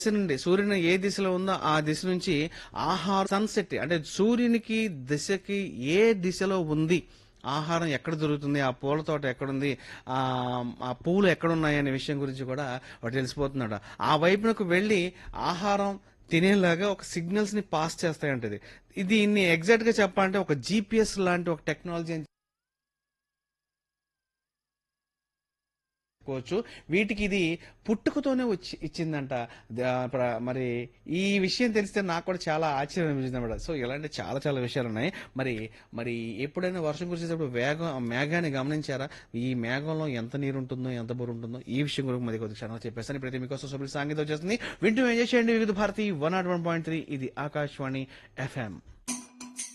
దిశ నుండి సూర్యుని ఏ దిశలో ఉందో ఆ దిశ నుంచి ఆహారం సన్సెట్ అంటే సూర్యునికి దిశకి ఏ దిశలో ఉంది ఆహారం ఎక్కడ దొరుకుతుంది ఆ పూల తోట ఎక్కడుంది ఆ ఆ పూలు ఎక్కడున్నాయి అనే విషయం గురించి కూడా వాడు తెలిసిపోతున్నాడు ఆ వైపునకు వెళ్ళి ఆహారం తినేలాగా ఒక సిగ్నల్స్ ని పాస్ చేస్తాయంటది ఇది ఇన్ని ఎగ్జాక్ట్ గా చెప్పాలంటే ఒక జీపీఎస్ లాంటి ఒక టెక్నాలజీ అని చెప్పుకోవచ్చు వీటికి ఇది పుట్టుకతోనే వచ్చి ఇచ్చిందంట ద- ప్ర- మరి ఈ విషయం తెలిస్తే నాకు కూడా చాలా ఆశ్చర్యం అనిపించింది అనమాట సో ఇలాంటి చాలా చాలా విషయాలు ఉన్నాయి మరి మరి ఎప్పుడైనా వర్షం కురిసేటప్పుడు వేగం మేఘాన్ని గమనించారా ఈ మేఘంలో ఎంత నీరు ఉంటుందో ఎంత బరువు ఉంటుందో ఈ విషయం గురించి మరి కొద్ది క్షణాలు చెప్పేస్తాను ఇప్పుడైతే మీకోసం సభ్యులు సాంగీతం వచ్చేస్తుంది వింటూ ఎంజాయ్ చేయండి Vividh Bharati one nought one point three ఇది ఆకాశవాణి ఎఫ్ఎం